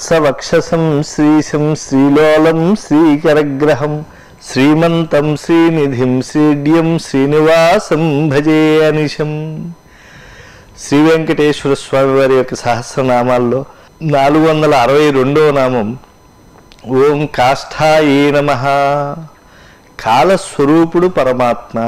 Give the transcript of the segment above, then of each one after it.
వత్సవక్షసం శ్రీశం శ్రీలోలం శ్రీకరగ్రహం శ్రీమంతం శ్రీనిధిం శ్రీడ్యం శ్రీనివాసం భజే అనిశం శ్రీ వెంకటేశ్వర స్వామి వారి యొక్క సహస్రనామాల్లో నాలుగు వందల అరవై రెండవ నామం ఓం కాష్ఠాయే నమ కాలస్వరూపుడు పరమాత్మ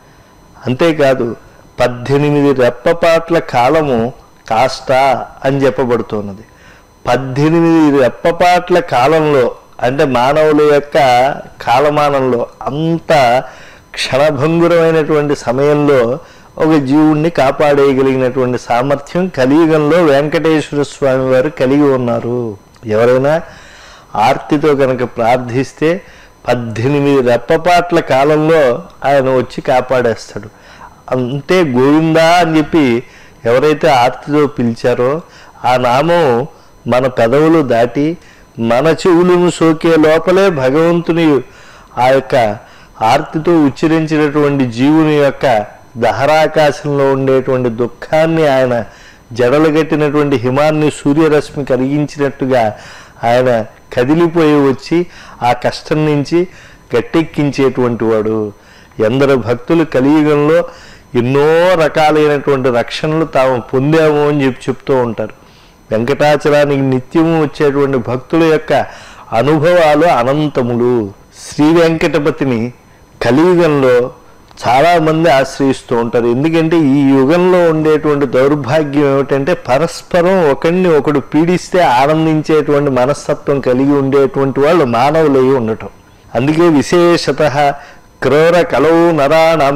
అంతేకాదు పద్దెనిమిది రెప్పపాట్ల కాలము కాష్ట అని చెప్పబడుతున్నది పద్దెనిమిది రెప్పపాట్ల కాలంలో అంటే మానవుల యొక్క కాలమానంలో అంత క్షణభంగురమైనటువంటి సమయంలో ఒక జీవుణ్ణి కాపాడేయగలిగినటువంటి సామర్థ్యం కలియుగంలో వెంకటేశ్వర స్వామి వారు కలిగి ఉన్నారు ఎవరైనా ఆర్తితో కనుక ప్రార్థిస్తే పద్దెనిమిది రెప్పపాట్ల కాలంలో ఆయన వచ్చి కాపాడేస్తాడు అంతే గోవిందా అని చెప్పి ఎవరైతే ఆర్తితో పిలిచారో ఆ నామం మన పెదవులు దాటి మన చెవులను సోకే లోపలే భగవంతుని ఆ యొక్క ఆర్తితో ఉచ్చరించినటువంటి జీవుని యొక్క దహరాకాశంలో ఉండేటువంటి దుఃఖాన్ని ఆయన జడలు కట్టినటువంటి హిమాన్ని సూర్యరశ్మి కలిగించినట్టుగా ఆయన కదిలిపోయి వచ్చి ఆ కష్టం నుంచి గట్టెక్కించేటువంటి వాడు ఎందరు భక్తులు కలియుగంలో ఎన్నో రకాలైనటువంటి రక్షణలు తాము పొందాము అని చెప్పి చెప్తూ ఉంటారు వెంకటాచలానికి నిత్యము వచ్చేటువంటి భక్తుల యొక్క అనుభవాలు అనంతములు శ్రీ వెంకటపతిని కలియుగంలో చాలామంది ఆశ్రయిస్తూ ఉంటారు ఎందుకంటే ఈ యుగంలో ఉండేటువంటి దౌర్భాగ్యం ఏమిటంటే పరస్పరం ఒకరిని ఒకడు పీడిస్తే ఆనందించేటువంటి మనస్తత్వం కలిగి ఉండేటువంటి వాళ్ళు మానవులై ఉండటం అందుకే విశేషత క్రూర కలవు నరాణం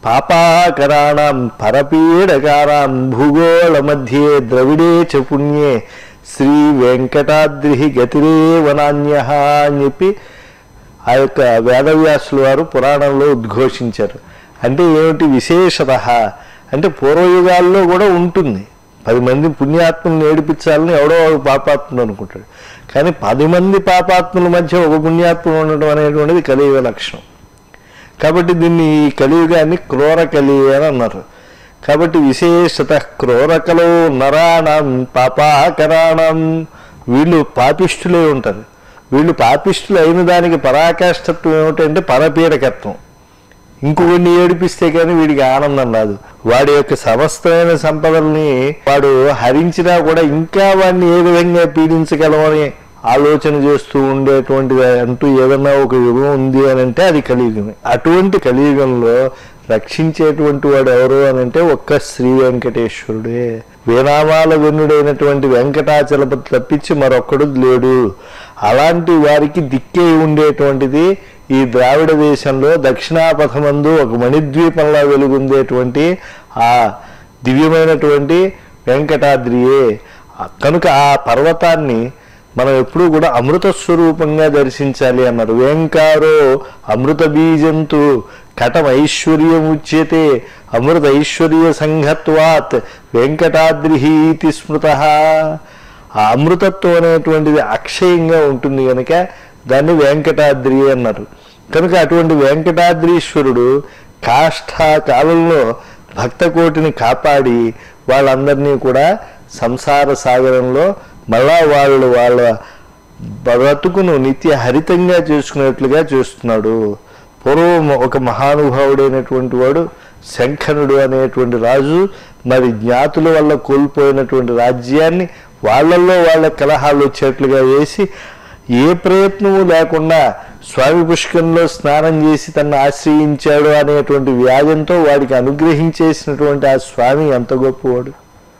పాపాకరాణం పరపీడకారాం భూగోళ మధ్యే ద్రవిడే చ పుణ్యే శ్రీ వెంకటాద్రి గతిరే వనాన్య అని చెప్పి ఆ యొక్క వేదవ్యాసుల వారు పురాణంలో ఉద్ఘోషించారు అంటే ఏమిటి విశేషత అంటే పూర్వయుగాల్లో కూడా ఉంటుంది పది మంది పుణ్యాత్ములను ఏడిపించాలని ఎవడో ఒక పాపాత్ముడు అనుకుంటాడు కానీ పది మంది పాపాత్ముల మధ్య ఒక పుణ్యాత్ముడు ఉండటం అనేటువంటిది కలియుగ లక్షణం కాబట్టి దీన్ని ఈ కలియుగాన్ని క్రూర కలియుగ అని అన్నారు కాబట్టి విశేషత క్రూరకలో నరాణం పాపాకరాణం వీళ్ళు పాపిష్ఠులే ఉంటారు వీళ్ళు పాపిష్ఠులు అయిన దానికి పరాకాష్ఠత్వం ఏమిటంటే పరపీడకత్వం ఇంకొకరిని ఏడిపిస్తే కానీ వీడికి ఆనందం రాదు వాడి యొక్క సమస్తమైన సంపదల్ని వాడు హరించినా కూడా ఇంకా వాడిని ఏ విధంగా పీడించగలమని ఆలోచన చేస్తూ ఉండేటువంటిది అంటూ ఏదన్నా ఒక యుగం ఉంది అని అంటే అది కలియుగమే అటువంటి కలియుగంలో రక్షించేటువంటి వాడు ఎవరు అని అంటే ఒక్క శ్రీ వెంకటేశ్వరుడే వీరామాల వెన్నుడైనటువంటి వెంకటాచలపతి తప్పించి మరొక్కడు లేడు అలాంటి వారికి దిక్కే ఉండేటువంటిది ఈ ద్రావిడ దేశంలో దక్షిణాపథమందు ఒక మణిద్వీపంలా వెలుగుందేటువంటి ఆ దివ్యమైనటువంటి వెంకటాద్రియే కనుక ఆ పర్వతాన్ని మనం ఎప్పుడూ కూడా అమృత స్వరూపంగా దర్శించాలి అన్నారు వేంకారో అమృత బీజంతు కటం ఐశ్వర్యముచ్యతే అమృత ఐశ్వర్య సంఘత్వాత్ వెంకటాద్రిహీతి స్మృత ఆ అమృతత్వం అనేటువంటిది అక్షయంగా ఉంటుంది కనుక దాన్ని వెంకటాద్రి అన్నారు కనుక అటువంటి వెంకటాద్రీశ్వరుడు కాష్ఠా కాలంలో భక్తకోటిని కాపాడి వాళ్ళందరినీ కూడా సంసార సాగరంలో మళ్ళా వాళ్ళు వాళ్ళ బ్రతుకును నిత్య హరితంగా చేసుకునేట్లుగా చేస్తున్నాడు పూర్వం ఒక మహానుభావుడైనటువంటి వాడు శంఖనుడు అనేటువంటి రాజు మరి జ్ఞాతుల వల్ల కోల్పోయినటువంటి రాజ్యాన్ని వాళ్ళల్లో వాళ్ళ కలహాలు వచ్చేట్లుగా వేసి ఏ ప్రయత్నము లేకుండా స్వామి పుష్కరంలో స్నానం చేసి తను ఆశ్రయించాడు అనేటువంటి వ్యాజంతో వాడికి అనుగ్రహించేసినటువంటి ఆ స్వామి ఎంత గొప్పవాడు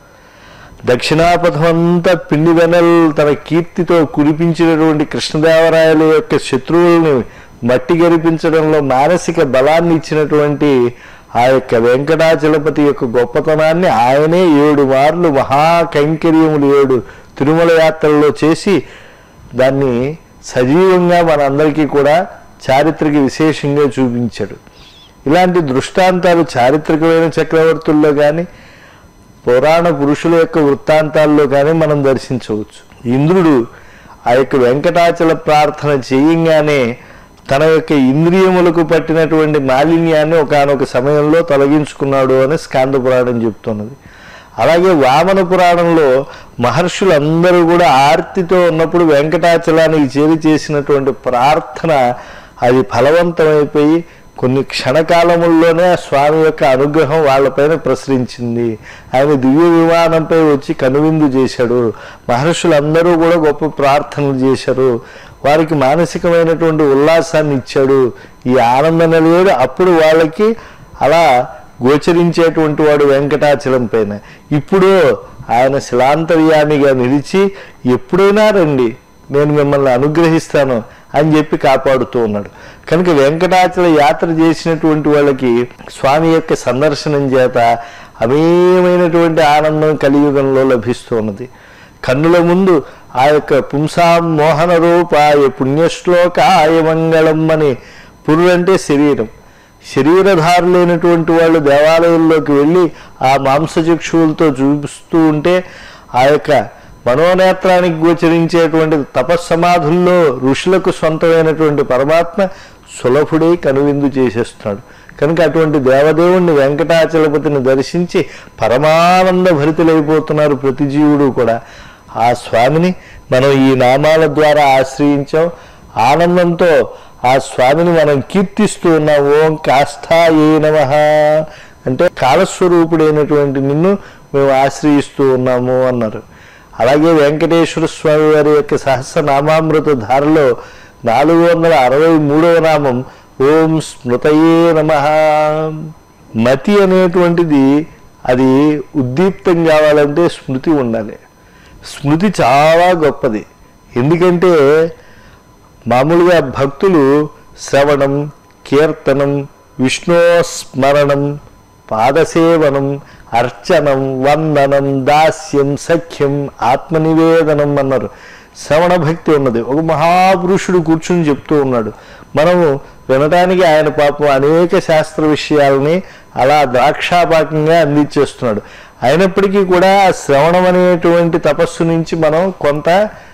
దక్షిణాపథం అంతా పిండి వెనల్ తన కీర్తితో కురిపించినటువంటి కృష్ణదేవరాయల యొక్క శత్రువుల్ని మట్టి గరిపించడంలో మానసిక బలాన్ని ఇచ్చినటువంటి ఆ యొక్క వెంకటాచలపతి యొక్క గొప్పతనాన్ని ఆయనే ఏడు మార్లు మహాకైంకర్యములు ఏడు తిరుమల యాత్రలో చేసి దాన్ని సజీవంగా మనందరికీ కూడా చారిత్రక విశేషంగా చూపించాడు ఇలాంటి దృష్టాంతాలు చారిత్రకమైన చక్రవర్తుల్లో కానీ పురాణ పురుషుల యొక్క వృత్తాంతాల్లో కానీ మనం దర్శించవచ్చు ఇంద్రుడు ఆ యొక్క వెంకటాచల ప్రార్థన చేయంగానే తన యొక్క ఇంద్రియములకు పట్టినటువంటి మాలిన్యాన్ని ఒకనొక సమయంలో తొలగించుకున్నాడు అని స్కాంద పురాణం చెప్తున్నది అలాగే వామన పురాణంలో మహర్షులందరూ కూడా ఆర్తితో ఉన్నప్పుడు వెంకటాచలానికి చేరి చేసినటువంటి ప్రార్థన అది ఫలవంతమైపోయి కొన్ని క్షణకాలముల్లోనే ఆ స్వామి యొక్క అనుగ్రహం వాళ్ళపైన ప్రసరించింది ఆయన దివ్య విమానంపై వచ్చి కనువిందు చేశాడు మహర్షులందరూ కూడా గొప్ప ప్రార్థనలు చేశారు వారికి మానసికమైనటువంటి ఉల్లాసాన్ని ఇచ్చాడు ఈ ఆనంద నిలయుడు అప్పుడు వాళ్ళకి అలా గోచరించేటువంటి వాడు వెంకటాచలం పైన ఇప్పుడు ఆయన శిలాంతర్యామిగా నిలిచి ఎప్పుడైనా రండి నేను మిమ్మల్ని అనుగ్రహిస్తాను అని చెప్పి కాపాడుతూ ఉన్నాడు కనుక వెంకటాచల యాత్ర చేసినటువంటి వాళ్ళకి స్వామి యొక్క సందర్శనం చేత అమేమైనటువంటి ఆనందం కలియుగంలో లభిస్తున్నది కన్నుల ముందు ఆ యొక్క పుంసాం మోహన రూపాయ పుణ్యశ్లోకాయ మంగళం అని పురుడు అంటే శరీరం శరీరధారులైనటువంటి వాళ్ళు దేవాలయంలోకి వెళ్ళి ఆ మాంసచక్షువులతో చూపిస్తూ ఉంటే ఆ యొక్క మనోనేత్రానికి గోచరించేటువంటి తపస్సమాధుల్లో ఋషులకు సొంతమైనటువంటి పరమాత్మ సులభుడై కనువిందు చేసేస్తున్నాడు కనుక అటువంటి దేవదేవుణ్ణి వెంకటాచలపతిని దర్శించి పరమానంద భరితులైపోతున్నారు ప్రతి జీవుడు కూడా ఆ స్వామిని మనం ఈ నామాల ద్వారా ఆశ్రయించాం ఆనందంతో ఆ స్వామిని మనం కీర్తిస్తూ ఉన్నాం ఓం కాస్థాయే నమ అంటే కాలస్వరూపుడైనటువంటి నిన్ను మేము ఆశ్రయిస్తూ ఉన్నాము అన్నారు అలాగే వెంకటేశ్వర స్వామి వారి యొక్క సహస్రనామామృత ధారలో నాలుగు వందల అరవై మూడవ నామం ఓం స్మృతయే నమ మతి అనేటువంటిది అది ఉద్దీప్తం కావాలంటే స్మృతి ఉండాలి స్మృతి చాలా గొప్పది ఎందుకంటే మామూలుగా భక్తులు శ్రవణం కీర్తనం విష్ణోస్మరణం పాదసేవనం అర్చనం వందనం దాస్యం సఖ్యం ఆత్మనివేదనం అన్నారు శ్రవణ భక్తి ఉన్నది ఒక మహాపురుషుడు కూర్చుని చెప్తూ ఉన్నాడు మనము వినటానికి ఆయన పాపం అనేక శాస్త్ర విషయాలని అలా ద్రాక్షాపాకంగా అందించేస్తున్నాడు అయినప్పటికీ కూడా ఆ శ్రవణం అనేటువంటి తపస్సు నుంచి మనం కొంత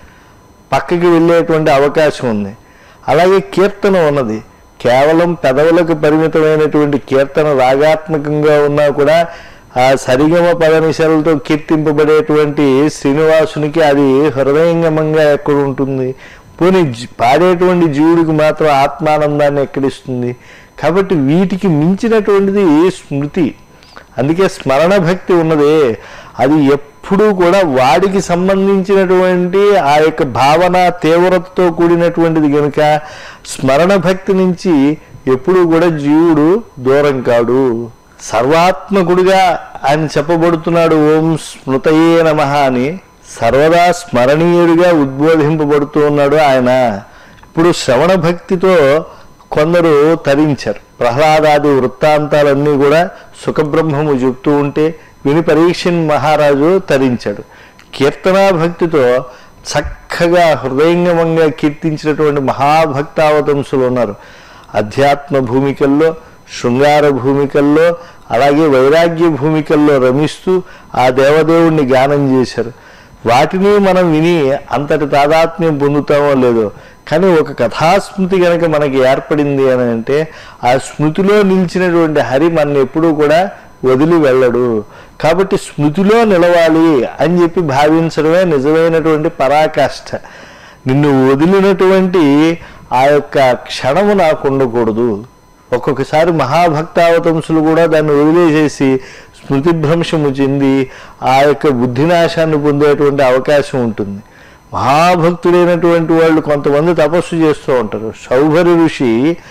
పక్కకి వెళ్ళేటువంటి అవకాశం ఉంది అలాగే కీర్తన ఉన్నది కేవలం పెదవులకు పరిమితమైనటువంటి కీర్తన రాగాత్మకంగా ఉన్నా కూడా ఆ సరిగమ పదనిశలతో కీర్తింపబడేటువంటి శ్రీనివాసునికి అది హృదయంగమంగా ఎక్కడ ఉంటుంది పోనీ జీ- పాడేటువంటి జీవుడికి మాత్రం ఆత్మానందాన్ని ఎక్కడిస్తుంది కాబట్టి వీటికి మించినటువంటిది స్మృతి అందుకే స్మరణ భక్తి ఉన్నదే అది ఎప్పుడూ కూడా వాడికి సంబంధించినటువంటి ఆ యొక్క భావన తీవ్రతతో కూడినటువంటిది కనుక స్మరణ భక్తి నుంచి ఎప్పుడూ కూడా జీవుడు దూరం కాడు సర్వాత్మకుడిగా ఆయన చెప్పబడుతున్నాడు ఓం స్మృతయే నమ అని సర్వదా స్మరణీయుడిగా ఉద్బోధింపబడుతూ ఉన్నాడు ఆయన ఇప్పుడు శ్రవణ భక్తితో కొందరు తరించారు ప్రహ్లాదాది వృత్తాంతాలన్నీ కూడా సుఖబ్రహ్మము చెప్తూ ఉంటే విని పరీక్షన్ మహారాజు తరించాడు కీర్తనా భక్తితో చక్కగా హృదయంగమంగా కీర్తించినటువంటి మహాభక్తావతంసులు ఉన్నారు అధ్యాత్మ భూమికల్లో శృంగార భూమికల్లో అలాగే వైరాగ్య భూమికల్లో రమిస్తూ ఆ దేవదేవుణ్ణి గానం చేశారు వాటిని మనం విని అంతటి తాదాత్మ్యం పొందుతామో లేదో కానీ ఒక కథాస్మృతి కనుక మనకి ఏర్పడింది అని అంటే ఆ స్మృతిలో నిలిచినటువంటి హరి మన ఎప్పుడూ కూడా వదిలి వెళ్ళడు కాబట్టి స్మృతిలో నిలవాలి అని చెప్పి భావించడమే నిజమైనటువంటి పరాకాష్ఠ నిన్ను వదిలినటువంటి ఆ యొక్క క్షణము నాకు ఉండకూడదు ఒక్కొక్కసారి మహాభక్తావతంసులు కూడా దాన్ని వదిలేసేసి స్మృతిభ్రంశము చెంది ఆ యొక్క బుద్ధినాశాన్ని పొందేటువంటి అవకాశం ఉంటుంది మహాభక్తుడైనటువంటి వాళ్ళు కొంతమంది తపస్సు చేస్తూ ఉంటారు సౌభరి ఋషి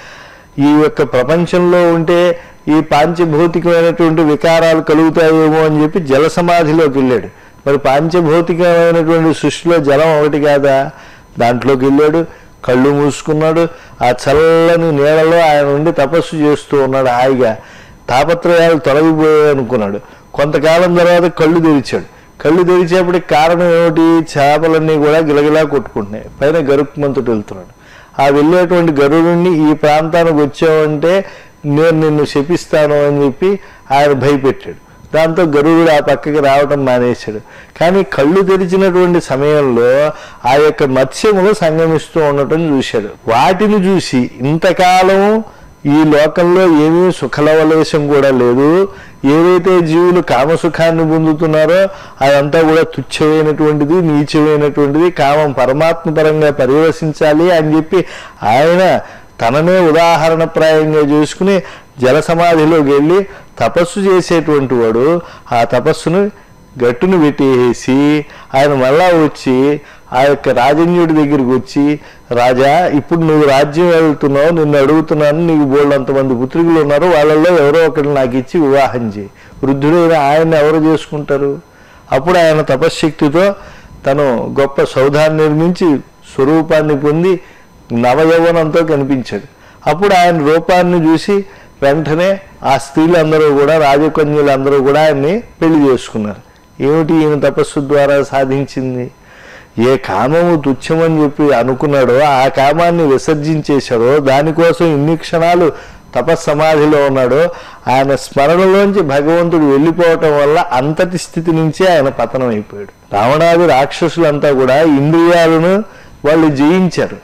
ఈ యొక్క ప్రపంచంలో ఉంటే ఈ పాంచభౌతికమైనటువంటి వికారాలు కలుగుతాయేమో అని చెప్పి జల సమాధిలోకి వెళ్ళాడు మరి పాంచభౌతికమైనటువంటి సృష్టిలో జలం ఒకటి కాదా దాంట్లోకి వెళ్ళాడు కళ్ళు మూసుకున్నాడు ఆ చల్లని నీళ్ళలో ఆయన ఉండి తపస్సు చేస్తూ ఉన్నాడు హాయిగా తాపత్రయాలు తొలగిపోయాయి అనుకున్నాడు కొంతకాలం తర్వాత కళ్ళు తెరిచాడు కళ్ళు తెరిచేప్పటికి కారణం ఏమిటి చేపలన్నీ కూడా గిలగిలా కొట్టుకుంటున్నాయి పైన గరుక్మంతుడు వెళ్తున్నాడు ఆ వెళ్ళేటువంటి గరుడుని ఈ ప్రాంతానికి వచ్చావంటే నేను నిన్ను శపిస్తాను అని చెప్పి ఆయన భయపెట్టాడు దాంతో గరుడు ఆ పక్కకి రావటం మానేశాడు కానీ కళ్ళు తెరిచినటువంటి సమయంలో ఆ యొక్క మత్స్యములు సంగమిస్తూ ఉండటం చూశాడు వాటిని చూసి ఇంతకాలం ఈ లోకంలో ఏమీ సుఖలవలేశం కూడా లేదు ఏవైతే జీవులు కామసుఖాన్ని పొందుతున్నారో అదంతా కూడా తుచ్చమైనటువంటిది నీచమైనటువంటిది కామం పరమాత్మ పరంగా పరివసించాలి అని చెప్పి ఆయన తననే ఉదాహరణప్రాయంగా చేసుకుని జల సమాధిలోకి వెళ్ళి తపస్సు చేసేటువంటి వాడు ఆ తపస్సును గట్టును పెట్టేసి ఆయన మళ్ళా వచ్చి ఆ యొక్క రాజన్యుడి దగ్గరికి వచ్చి రాజా ఇప్పుడు నువ్వు రాజ్యం వెళ్తున్నావు నిన్ను అడుగుతున్నాను నీకు బోళ్ళంతమంది పుత్రికలు ఉన్నారు వాళ్ళల్లో ఎవరో ఒకరిని నాకు ఇచ్చి వివాహం చేయి వృద్ధుడైన ఆయన ఎవరు చేసుకుంటారు అప్పుడు ఆయన తపశ్శక్తితో తను గొప్ప సౌధాన్ని నిర్మించి స్వరూపాన్ని పొంది నవయౌవనంతో కనిపించాడు అప్పుడు ఆయన రూపాన్ని చూసి వెంటనే ఆ స్త్రీలందరూ కూడా రాజకన్యులందరూ కూడా ఆయన్ని పెళ్లి చేసుకున్నారు ఏమిటి ఈయన తపస్సు ద్వారా సాధించింది ఏ కామము తుచ్చమని చెప్పి అనుకున్నాడో ఆ కామాన్ని విసర్జించేశాడో దానికోసం ఇన్ని క్షణాలు తపస్సమాధిలో ఉన్నాడో ఆయన స్మరణలోంచి భగవంతుడు వెళ్ళిపోవటం వల్ల అంతటి స్థితి నుంచే ఆయన పతనం అయిపోయాడు రావణాది రాక్షసులంతా కూడా ఇంద్రియాలను వాళ్ళు జయించారు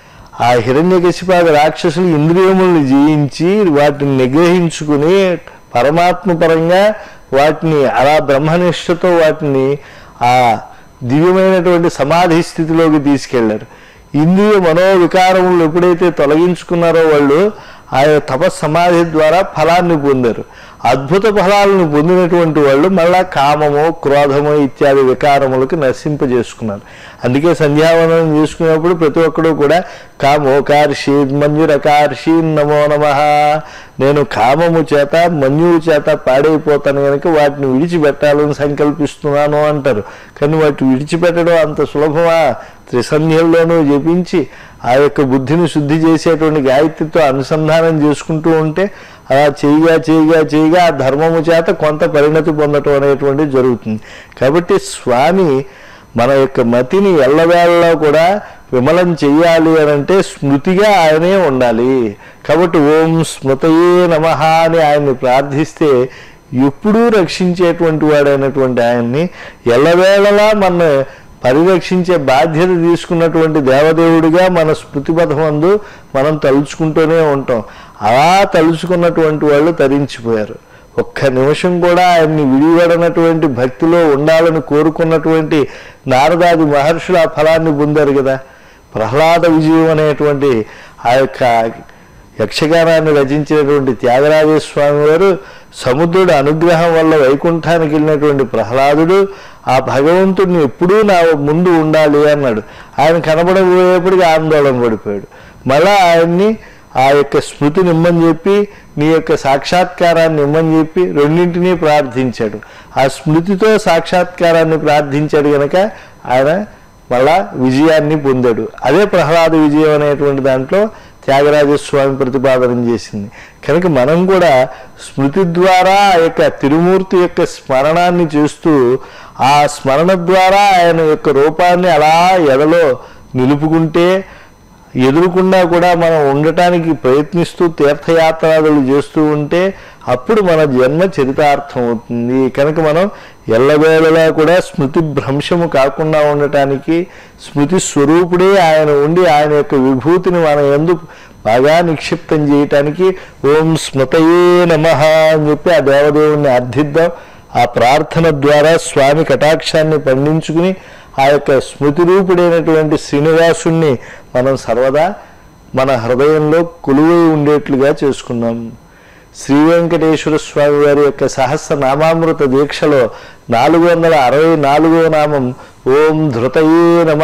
ఆ హిరణ్యకశిపాద రాక్షసులు ఇంద్రియములను జయించి వాటిని నిగ్రహించుకుని పరమాత్మ పరంగా వాటిని అలా బ్రహ్మనిష్టతో వాటిని ఆ దివ్యమైనటువంటి సమాధి స్థితిలోకి తీసుకెళ్లారు ఇంద్రియ మనోవికారములు ఎప్పుడైతే తొలగించుకున్నారో వాళ్ళు ఆ తపస్సమాధి ద్వారా ఫలాన్ని పొందారు అద్భుత ఫలాలను పొందినటువంటి వాళ్ళు మళ్ళా కామము క్రోధము ఇత్యాది వికారములకు నశింపజేసుకున్నారు అందుకే సంధ్యావనం చేసుకున్నప్పుడు ప్రతి ఒక్కడు కూడా కామోకార్షి మంజురకార్షి నమో నమ నేను కామము చేత మన్యువు చేత పాడైపోతాను కనుక వాటిని విడిచిపెట్టాలని సంకల్పిస్తున్నాను అంటారు కానీ వాటిని విడిచిపెట్టడం అంత సులభమా త్రిసంధ్యల్లోనూ జపించి ఆ యొక్క బుద్ధిని శుద్ధి చేసేటువంటి గాయత్రితో అనుసంధానం చేసుకుంటూ ఉంటే అలా చేయగా చేయగా చేయగా ఆ ధర్మము చేత కొంత పరిణతి పొందటం అనేటువంటిది జరుగుతుంది కాబట్టి స్వామి మన యొక్క మతిని ఎల్లవేళలో కూడా విమలం చెయ్యాలి అని అంటే స్మృతిగా ఆయనే ఉండాలి కాబట్టి ఓం స్మృతయే నమ అని ఆయన్ని ప్రార్థిస్తే ఎప్పుడూ రక్షించేటువంటి వాడైనటువంటి ఆయన్ని ఎల్లవేళలా మన పరిరక్షించే బాధ్యత తీసుకున్నటువంటి దేవదేవుడిగా మన స్మృతిపథమందు మనం తలుచుకుంటూనే ఉంటాం అలా తలుచుకున్నటువంటి వాళ్ళు తరించిపోయారు ఒక్క నిమిషం కూడా ఆయన్ని విడివడనటువంటి భక్తిలో ఉండాలని కోరుకున్నటువంటి నారదాది మహర్షులు ఆ ఫలాన్ని పొందారు కదా ప్రహ్లాద విజయం అనేటువంటి ఆ యొక్క యక్షగానాన్ని రచించినటువంటి త్యాగరాజ స్వామి వారు సముద్రుడి అనుగ్రహం వల్ల వైకుంఠానికి వెళ్ళినటువంటి ప్రహ్లాదుడు ఆ భగవంతుడిని ఎప్పుడూ నా ముందు ఉండాలి అన్నాడు ఆయన కనబడబోయేప్పటికీ ఆందోళన పడిపోయాడు మళ్ళా ఆయన్ని ఆ యొక్క స్మృతి నిమ్మని చెప్పి నీ యొక్క సాక్షాత్కారాన్ని ఇమ్మని చెప్పి రెండింటినీ ప్రార్థించాడు ఆ స్మృతితో సాక్షాత్కారాన్ని ప్రార్థించాడు కనుక ఆయన మళ్ళా విజయాన్ని పొందాడు అదే ప్రహ్లాద విజయం అనేటువంటి దాంట్లో త్యాగరాజస్వామి ప్రతిపాదన చేసింది కనుక మనం కూడా స్మృతి ద్వారా ఆ యొక్క తిరుమూర్తి యొక్క స్మరణాన్ని చేస్తూ ఆ స్మరణ ద్వారా ఆయన యొక్క రూపాన్ని అలా ఎదలో నిలుపుకుంటే ఎదురుకుండా కూడా మనం ఉండటానికి ప్రయత్నిస్తూ తీర్థయాత్రాదులు చేస్తూ ఉంటే అప్పుడు మన జన్మ చరితార్థం అవుతుంది కనుక మనం ఎల్లవేళలా కూడా స్మృతి భ్రంశము కాకుండా ఉండటానికి స్మృతి స్వరూపుడే ఆయన ఉండి ఆయన యొక్క విభూతిని మన ఎందు బాగా నిక్షిప్తం చేయటానికి ఓం స్మృతయే నమ అని చెప్పి ఆ దేవదేవుణ్ణి అర్థిద్దాం ఆ ప్రార్థన ద్వారా స్వామి కటాక్షాన్ని పండించుకుని ఆ యొక్క స్మృతి రూపుడైనటువంటి శ్రీనివాసుణ్ణి మనం సర్వదా మన హృదయంలో కొలువై ఉండేట్లుగా చేసుకున్నాం శ్రీ వెంకటేశ్వర స్వామి వారి యొక్క సహస్ర నామామృత దీక్షలో నాలుగు వందల అరవై నాలుగో నామం ఓం ధృతయే నమ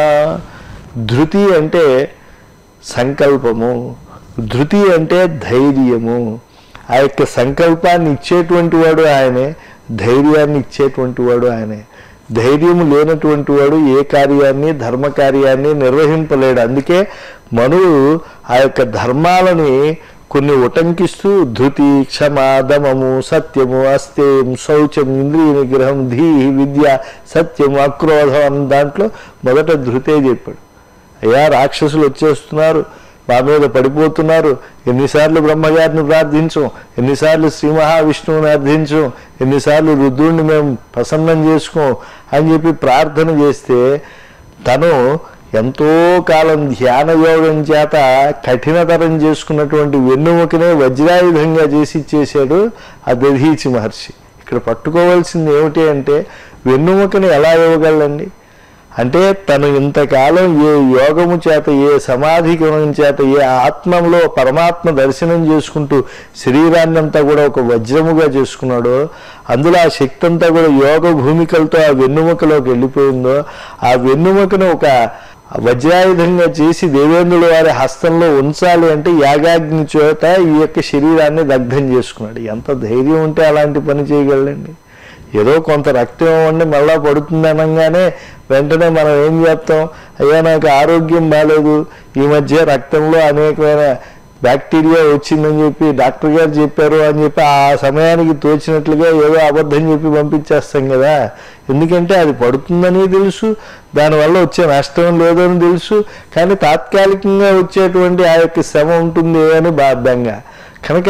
ధృతి అంటే సంకల్పము ధృతి అంటే ధైర్యము ఆ యొక్క సంకల్పాన్ని ఇచ్చేటువంటి వాడు ఆయనే ధైర్యాన్ని ఇచ్చేటువంటి వాడు ఆయనే ధైర్యము లేనటువంటి వాడు ఏ కార్యాన్ని ధర్మ కార్యాన్ని నిర్వహింపలేడు అందుకే మనువు ఆ యొక్క ధర్మాలని కొన్ని ఉటంకిస్తూ ధృతి క్షమ దమము సత్యము అస్తేయం శౌచం ఇంద్రియ నిగ్రహం ధీ విద్య సత్యం అక్రోధం అన్న దాంట్లో మొదట ధృతే చెప్పాడు అయ్యా రాక్షసులు వచ్చేస్తున్నారు మా మీద పడిపోతున్నారు ఎన్నిసార్లు బ్రహ్మగారిని ప్రార్థించం ఎన్నిసార్లు శ్రీ మహావిష్ణువుని అర్థించం ఎన్నిసార్లు రుద్రుడిని మేము ప్రసన్నం చేసుకోం అని చెప్పి ప్రార్థన చేస్తే తను ఎంతో కాలం ధ్యాన యోగం చేత కఠినతరం చేసుకున్నటువంటి వెన్నుముకనే వజ్రాయుధంగా చేసి ఇచ్చేశాడు ఆ దధీచి మహర్షి ఇక్కడ పట్టుకోవాల్సింది ఏమిటి అంటే వెన్నుముకని ఎలా ఇవ్వగలండి అంటే తను ఇంతకాలం ఏ యోగము చేత ఏ సమాధి గుణం చేత ఏ ఆత్మలో పరమాత్మ దర్శనం చేసుకుంటూ శరీరాన్ని అంతా కూడా ఒక వజ్రముగా చేసుకున్నాడో అందులో ఆ శక్తి అంతా కూడా యోగ భూమికలతో ఆ వెన్నుముకలోకి వెళ్ళిపోయిందో ఆ వెన్నుముకను ఒక వజ్రాయుధంగా చేసి దేవేంద్రుడు వారి హస్తంలో ఉంచాలి అంటే యాగాగ్ని చేత ఈ యొక్క శరీరాన్ని దగ్ధం చేసుకున్నాడు ఎంత ధైర్యం ఉంటే అలాంటి పని చేయగలండి ఏదో కొంత రక్తం ఇవ్వండి మళ్ళా పడుతుంది అనగానే వెంటనే మనం ఏం చెప్తాం అయ్యా నాకు ఆరోగ్యం బాగాలేదు ఈ మధ్య రక్తంలో అనేకమైన బ్యాక్టీరియా వచ్చిందని చెప్పి డాక్టర్ గారు చెప్పారు అని చెప్పి ఆ సమయానికి తోచినట్లుగా ఏదో అబద్ధం చెప్పి పంపించేస్తాం కదా ఎందుకంటే అది పడుతుందని తెలుసు దానివల్ల వచ్చే నష్టం లేదని తెలుసు కానీ తాత్కాలికంగా వచ్చేటువంటి ఆ యొక్క శ్రమ ఉంటుంది అని బాధ్యంగా కనుక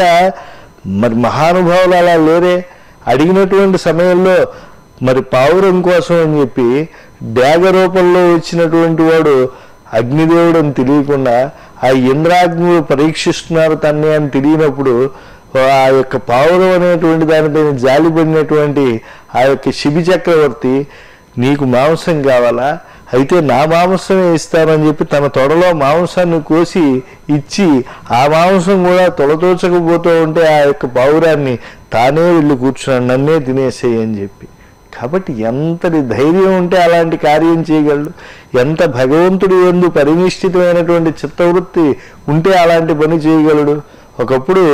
మరి మహానుభావులు అలా లేరే అడిగినటువంటి సమయంలో మరి పావురం కోసం అని చెప్పి డ్యాగ రూపంలో వచ్చినటువంటి వాడు అగ్నిదేవుడు అని తెలియకుండా ఆ ఇంద్రాగ్ని పరీక్షిస్తున్నారు తన్ని అని తెలియనప్పుడు ఆ యొక్క పావురం అనేటువంటి దానిపైన జాలిపడినటువంటి ఆ యొక్క శిబి చక్రవర్తి నీకు మాంసం కావాలా అయితే నా మాంసమే ఇస్తానని చెప్పి తన తొడలో మాంసాన్ని కోసి ఇచ్చి ఆ మాంసం కూడా తొలతోచకపోతూ ఉంటే ఆ యొక్క పావురాన్ని తానే వెళ్ళి కూర్చున్నాడు నన్నే తినేసేయి అని చెప్పి కాబట్టి ఎంతటి ధైర్యం ఉంటే అలాంటి కార్యం చేయగలడు ఎంత భగవంతుడి ఎందు పరినిష్ఠితమైనటువంటి చిత్తవృత్తి ఉంటే అలాంటి పని చేయగలడు ఒకప్పుడు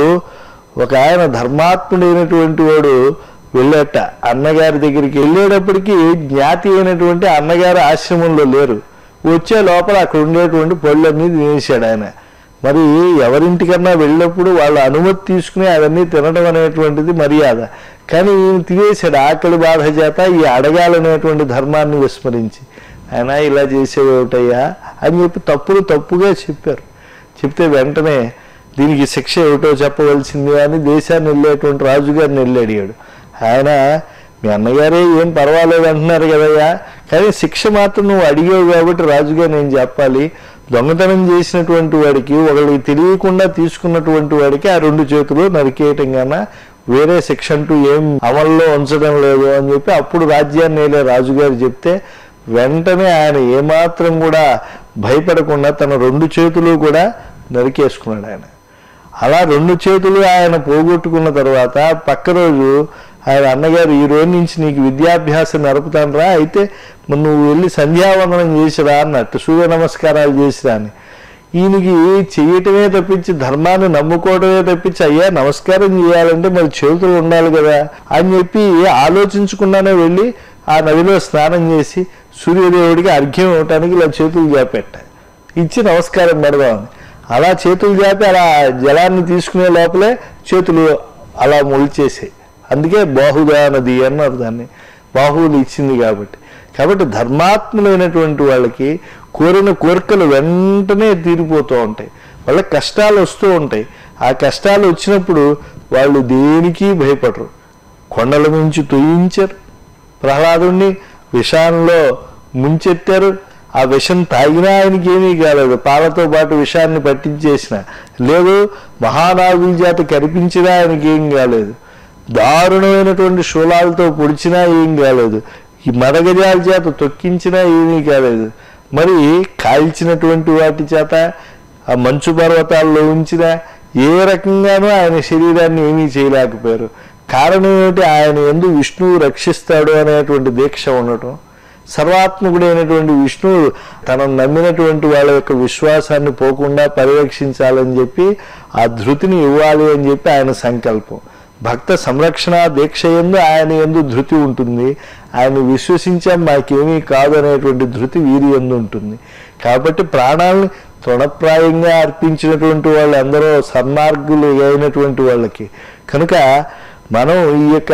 ఒక ఆయన ధర్మాత్ముడైనటువంటి వాడు వెళ్ళేట అన్నగారి దగ్గరికి వెళ్ళేటప్పటికి జ్ఞాతి అయినటువంటి అన్నగారి ఆశ్రమంలో లేరు వచ్చే లోపల అక్కడ ఉండేటువంటి పళ్ళన్నీ తినేసాడు ఆయన మరి ఎవరింటికన్నా వెళ్ళినప్పుడు వాళ్ళ అనుమతి తీసుకుని అవన్నీ తినడం అనేటువంటిది మర్యాద కానీ ఈయన తినేసాడు ఆకలి బాధ చేత ఈ అడగాలనేటువంటి ధర్మాన్ని విస్మరించి ఆయన ఇలా చేసేవేమిటయ్యా అని చెప్పి తప్పులు తప్పుగా చెప్పారు చెప్తే వెంటనే దీనికి శిక్ష ఏమిటో చెప్పవలసింది అని దేశాన్ని వెళ్ళేటువంటి రాజుగారిని వెళ్ళి అడిగాడు ఆయన మీ అన్నగారే ఏం పర్వాలేదు అంటున్నారు కదయ్యా కానీ శిక్ష మాత్రం నువ్వు అడిగావు కాబట్టి రాజుగా నేను చెప్పాలి దొంగతనం చేసినటువంటి వాడికి ఒకరికి తెలియకుండా తీసుకున్నటువంటి వాడికి ఆ రెండు చేతులు నరికేయటం కన్నా వేరే శిక్ష అంటూ ఏం అమల్లో ఉంచడం లేదు అని చెప్పి అప్పుడు రాజ్యాన్ని వెళ్ళే రాజుగారు చెప్తే వెంటనే ఆయన ఏమాత్రం కూడా భయపడకుండా తన రెండు చేతులు కూడా నరికేసుకున్నాడు ఆయన అలా రెండు చేతులు ఆయన పోగొట్టుకున్న తర్వాత పక్క రోజు ఆయన అన్నగారు ఈ రోజు నుంచి నీకు విద్యాభ్యాసం నడుపుతానరా అయితే మరి నువ్వు వెళ్ళి సంధ్యావందనం చేసిరా అన్నట్టు సూర్య నమస్కారాలు చేసిరా అని ఈయనకి చెయ్యటమే తప్పించి ధర్మాన్ని నమ్ముకోవడమే తప్పించి అయ్యా నమస్కారం చేయాలంటే మరి చేతులు ఉండాలి కదా అని చెప్పి ఆలోచించకుండానే వెళ్ళి ఆ నదిలో స్నానం చేసి సూర్యదేవుడికి అర్ఘ్యం ఇవ్వటానికి ఇలా చేతులు చేపెట్ట ఇచ్చి నమస్కారం పెడదామని అలా చేతులు చేపి అలా జలాన్ని తీసుకునే లోపలే చేతులు అలా మొలిచేసాయి అందుకే బాహుదా నది అన్నారు దాన్ని బాహువులు ఇచ్చింది కాబట్టి కాబట్టి ధర్మాత్ములైనటువంటి వాళ్ళకి కోరిన కోరికలు వెంటనే తీరిపోతూ ఉంటాయి వాళ్ళకి కష్టాలు వస్తూ ఉంటాయి ఆ కష్టాలు వచ్చినప్పుడు వాళ్ళు దేనికి భయపడరు కొండల నుంచి తొయ్యించారు ప్రహ్లాదుణ్ణి విషాంలో ముంచెత్తారు ఆ విషం తాగినా ఆయనకి ఏమీ కాలేదు పాలతో పాటు విషాన్ని పట్టించేసిన లేదు మహానాగుల చేత కనిపించినా ఆయనకి ఏం కాలేదు దారుణమైనటువంటి శూలాలతో పొడిచినా ఏం కాలేదు ఈ మదగజాల చేత తొక్కించినా ఏమీ కాలేదు మరి కాల్చినటువంటి వాటి చేత ఆ మంచు పర్వతాల్లో ఉంచిన ఏ రకంగానూ ఆయన శరీరాన్ని ఏమీ చేయలేకపోయారు కారణం ఏమిటి ఆయన ఎందు విష్ణువు రక్షిస్తాడు అనేటువంటి దీక్ష ఉండటం సర్వాత్మకుడైనటువంటి విష్ణువు తనను నమ్మినటువంటి వాళ్ళ యొక్క విశ్వాసాన్ని పోకుండా పరిరక్షించాలని చెప్పి ఆ ధృతిని ఇవ్వాలి అని చెప్పి ఆయన సంకల్పం భక్త సంరక్షణ దీక్ష ఎందు ఆయన ఎందు ధృతి ఉంటుంది ఆయన విశ్వసించాం మాకేమీ కాదు అనేటువంటి ధృతి వీరి ఎందు ఉంటుంది కాబట్టి ప్రాణాలను తృణప్రాయంగా అర్పించినటువంటి వాళ్ళు అందరూ సన్మార్గులు అయినటువంటి వాళ్ళకి కనుక మనం ఈ యొక్క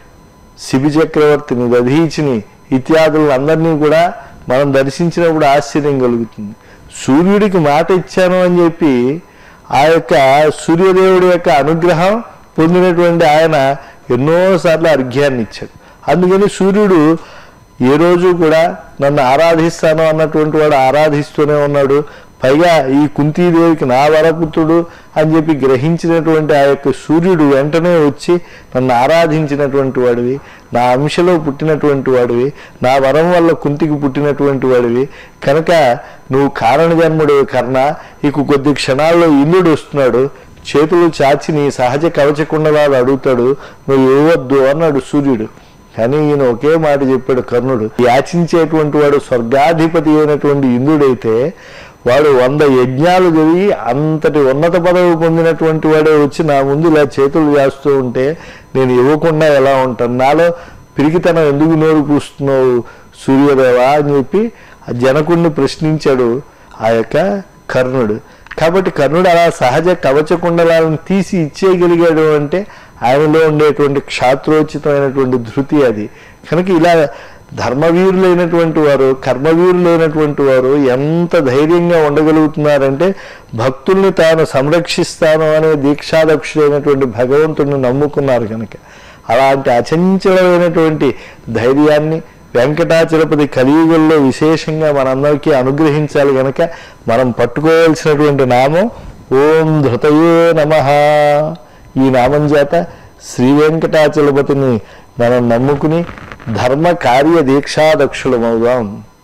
శిబి చక్రవర్తిని దధీచిని ఇత్యాదులను అందరినీ కూడా మనం దర్శించినప్పుడు ఆశ్చర్యం కలుగుతుంది సూర్యుడికి మాట ఇచ్చాను అని చెప్పి ఆ యొక్క సూర్యదేవుడి యొక్క అనుగ్రహం పొందినటువంటి ఆయన ఎన్నోసార్లు అర్ఘ్యాన్ని ఇచ్చాడు అందుకని సూర్యుడు ఏ రోజు కూడా నన్ను ఆరాధిస్తాను అన్నటువంటి వాడు ఆరాధిస్తూనే ఉన్నాడు పైగా ఈ కుంతీదేవికి నా వరపుత్రుడు అని చెప్పి గ్రహించినటువంటి ఆ యొక్క సూర్యుడు వెంటనే వచ్చి నన్ను ఆరాధించినటువంటి వాడివి నా అంశలో పుట్టినటువంటి వాడివి నా వరం వల్ల కుంతికి పుట్టినటువంటి వాడివి కనుక నువ్వు కారణ జన్ముడివి కర్ణ ఇక కొద్ది క్షణాల్లో ఇంద్రుడు వస్తున్నాడు చేతులు చాచి నీ సహజ కవచకుండలాలు అడుగుతాడు నువ్వు ఇవ్వద్దు అన్నాడు సూర్యుడు కానీ ఈయన ఒకే మాట చెప్పాడు కర్ణుడు యాచించేటువంటి వాడు స్వర్గాధిపతి అయినటువంటి ఇంద్రుడైతే వాడు వంద యజ్ఞాలు జరిగి అంతటి ఉన్నత పదవి పొందినటువంటి వాడే వచ్చి నా ముందు ఇలా చేతులు చేస్తూ ఉంటే నేను ఇవ్వకుండా ఎలా ఉంటాను నాలో పిరికితనం ఎందుకు నోరు పూస్తున్నావు సూర్యదేవా అని చెప్పి ఆ జనకుడిని ప్రశ్నించాడు ఆ యొక్క కర్ణుడు కాబట్టి కర్ణుడు అలా సహజ కవచ కుండలాలను తీసి ఇచ్చేయగలిగాడు అంటే ఆయనలో ఉండేటువంటి క్షాత్రోచితమైనటువంటి ధృతి అది కనుక ఇలా ధర్మవీరులైనటువంటి వారు కర్మవీరులైనటువంటి వారు ఎంత ధైర్యంగా ఉండగలుగుతున్నారంటే భక్తుల్ని తాను సంరక్షిస్తాను అనే దీక్షాదక్షుడైనటువంటి భగవంతుడిని నమ్ముకున్నారు కనుక అలాంటి అచంచలమైనటువంటి ధైర్యాన్ని వెంకటాచలపతి కలియుగంలో విశేషంగా మనందరికీ అనుగ్రహించాలి గనక మనం పట్టుకోవాల్సినటువంటి నామం ఓం ధృతయే నమ ఈ నామం చేత శ్రీ వెంకటాచలపతిని మనం నమ్ముకుని ధర్మ కార్య దీక్షాదక్షులమవుదాం